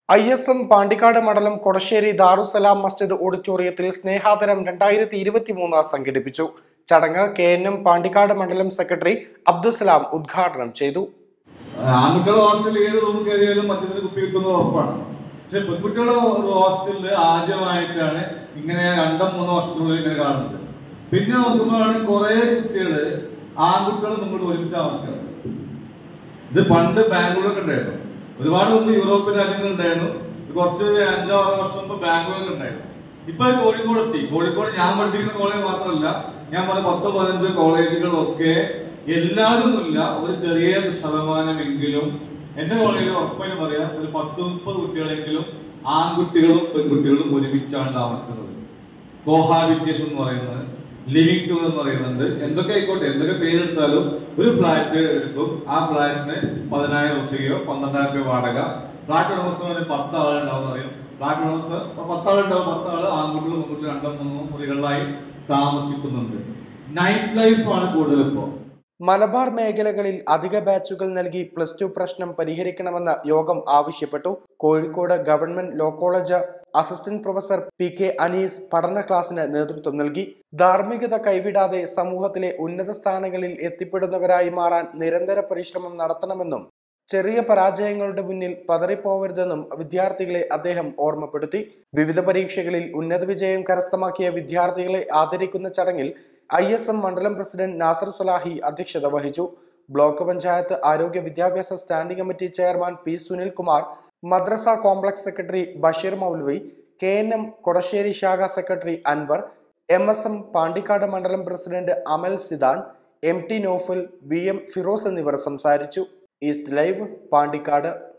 I S M Pandikkad മണ്ഡലം കൊടശ്ശേരി ദാറുസലാം മസ്ജിദ് ഓഡിറ്റോറിയത്തിൽ സ്നേഹാദരം രണ്ടായിരത്തി ഇരുപത്തി മൂന്ന് സംഘടിപ്പിച്ചു ചടങ്ങ് കെ എൻ എം പാണ്ടിക്കാട് മണ്ഡലം സെക്രട്ടറി അബ്ദുസലാം ഉദ്ഘാടനം ചെയ്തു ആൺകുട്ടികളുടെ ഹോസ്റ്റലിൽ ഏത് റൂം കയറിയാലും മദ്യത്തിന് കുപ്പി കിട്ടുന്നത് ഉറപ്പാണ് പക്ഷെ പെൺകുട്ടികളുടെ ഒരു ഹോസ്റ്റലിൽ ആദ്യമായിട്ടാണ് ഇങ്ങനെ ഞാൻ രണ്ടോ മൂന്നോ വർഷത്തിനുള്ളിൽ ഇങ്ങനെ കാണുന്നത് പിന്നെ നോക്കുമ്പോഴാണ് കുറെ കുട്ടികള് ആൺകുട്ടികളും നിങ്ങളോട് ഒരുമിച്ച് താമസിക്കുന്നത് ഇത് പണ്ട് ബാംഗ്ലൂരൊക്കെ ഉണ്ടായിരുന്നു ഒരുപാട് മുമ്പ് യൂറോപ്യൻ രാജ്യങ്ങൾ ഉണ്ടായിരുന്നു ഇത് കുറച്ച് അഞ്ചോ ആറോ വർഷം മുമ്പ് ബാംഗ്ലൂരിൽ ഉണ്ടായിരുന്നു ഇപ്പൊ അത് കോഴിക്കോട് എത്തി കോഴിക്കോട് ഞാൻ പഠിപ്പിക്കുന്ന കോളേജ് മാത്രമല്ല ഞാൻ പറഞ്ഞ പത്തോ പതിനഞ്ചോ കോളേജുകളൊക്കെ എല്ലാവരും ഇല്ല ഒരു ചെറിയ ശതമാനമെങ്കിലും എന്റെ കോളേജിൽ ഉറപ്പായും പറയാം ഒരു പത്ത് മുപ്പത് കുട്ടികളെങ്കിലും ആൺകുട്ടികളും പെൺകുട്ടികളും ഒരുമിച്ചാണ് താമസിക്കുന്നത് കോഹാബിറ്റേഷൻ എന്ന് പറയുന്നത് ലിവിംഗ് ടൂർ എന്ന് പറയുന്നുണ്ട് എന്തൊക്കെ ആയിക്കോട്ടെ എന്തൊക്കെ പേരെടുത്താലും ഒരു ഫ്ലാറ്റ് എടുക്കും ആ ഫ്ലാറ്റിന് പതിനായിരം രൂപയോ പന്ത്രണ്ടായിരം രൂപ വാടക ഫ്ലാറ്റ് ഉടമസ്ഥന് പത്ത് ആളുണ്ടാവും പറയും ഫ്ലാറ്റ് ഉടമസ്ഥ പത്താളുണ്ടാവും പത്ത് ആള് ആൺകുട്ടികളും പെൺകുട്ടികളും രണ്ടോ മൂന്നോ മുറികളിലായി താമസിക്കുന്നുണ്ട് നൈറ്റ് ലൈഫാണ് കൂടുതൽ ഇപ്പോൾ മലബാർ മേഖലകളിൽ അധിക ബാച്ചുകൾ നൽകി പ്ലസ് ടു പ്രശ്നം പരിഹരിക്കണമെന്ന് യോഗം ആവശ്യപ്പെട്ടു Kozhikode government law college assistant professor P K Anees പഠന ക്ലാസ്സിന് നേതൃത്വം നൽകി ധാർമ്മികത കൈവിടാതെ സമൂഹത്തിലെ ഉന്നത സ്ഥാനങ്ങളിൽ എത്തിപ്പെടുന്നവരായി മാറാൻ നിരന്തര പരിശ്രമം നടത്തണമെന്നും ചെറിയ പരാജയങ്ങളുടെ മുന്നിൽ പതറിപ്പോവരുതെന്നും വിദ്യാർത്ഥികളെ അദ്ദേഹം ഓർമ്മപ്പെടുത്തി വിവിധ പരീക്ഷകളിൽ ഉന്നത വിജയം കരസ്ഥമാക്കിയ വിദ്യാർത്ഥികളെ ആദരിക്കുന്ന ചടങ്ങിൽ ഐ എസ് എം മണ്ഡലം പ്രസിഡന്റ് നാസർ സുലാഹി അധ്യക്ഷത വഹിച്ചു ബ്ലോക്ക് പഞ്ചായത്ത് ആരോഗ്യ വിദ്യാഭ്യാസ standing committee chairman P Sunilkumar madrasa complex secretary Basheer Moulavi K N M Kodasseri ശാഖ secretary Anwar M S M Pandikkad മണ്ഡലം president Amal Sidan M T Nofal V M Firoz എന്നിവർ സംസാരിച്ചു ഈസ്റ്റ് ലൈവ് പാണ്ടിക്കാട്